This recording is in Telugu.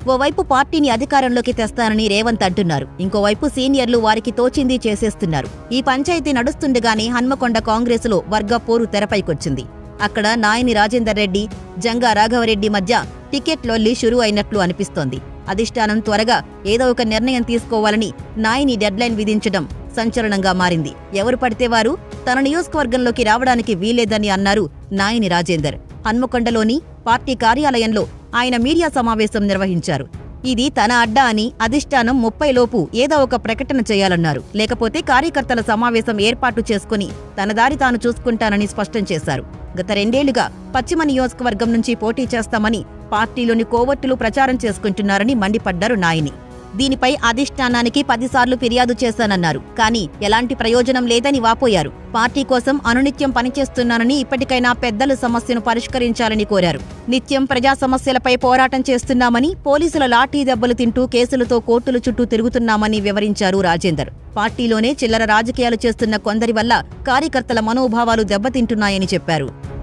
ఓవైపు పార్టీని అధికారంలోకి తెస్తానని రేవంత్ అంటున్నారు ఇంకోవైపు సీనియర్లు వారికి తోచింది చేసేస్తున్నారు ఈ పంచాయతీ నడుస్తుండగానే హన్మకొండ కాంగ్రెసులో వర్గ పోరు తెరపైకొచ్చింది అక్కడ నాయని రాజేందర్ రెడ్డి జంగా రాఘవరెడ్డి మధ్య టికెట్ లొల్లి షురూ అయినట్లు అనిపిస్తోంది అధిష్టానం త్వరగా ఏదో ఒక నిర్ణయం తీసుకోవాలని నాయని డెడ్లైన్ విధించడం సంచలనంగా మారింది ఎవరు పడితే వారు తన నియోజకవర్గంలోకి రావడానికి వీల్లేదని అన్నారు నాయని రాజేందర్ హన్మకొండలోని పార్టీ కార్యాలయంలో ఆయన మీడియా సమావేశం నిర్వహించారు ఇది తన అడ్డా అని అధిష్టానం ముప్పై లోపు ఏదో ఒక ప్రకటన చేయాలన్నారు లేకపోతే కార్యకర్తల సమావేశం ఏర్పాటు చేసుకుని తన దారి తాను చూసుకుంటానని స్పష్టం చేశారు గత రెండేళ్లుగా పశ్చిమ నియోజకవర్గం నుంచి పోటీ చేస్తామని పార్టీలోని కోవట్టులు ప్రచారం చేసుకుంటున్నారని మండిపడ్డారు నాయని దీనిపై అధిష్టానానికి పదిసార్లు ఫిర్యాదు చేశానన్నారు కానీ ఎలాంటి ప్రయోజనం లేదని వాపోయారు పార్టీ కోసం అనునిత్యం పనిచేస్తున్నానని ఇప్పటికైనా పెద్దలు సమస్యను పరిష్కరించాలని కోరారు నిత్యం ప్రజా సమస్యలపై పోరాటం చేస్తున్నామని పోలీసుల లాఠీ దెబ్బలు తింటూ కేసులతో కోర్టుల చుట్టూ తిరుగుతున్నామని వివరించారు రాజేందర్ పార్టీలోనే చిల్లర రాజకీయాలు చేస్తున్న కొందరి వల్ల కార్యకర్తల మనోభావాలు దెబ్బతింటున్నాయని చెప్పారు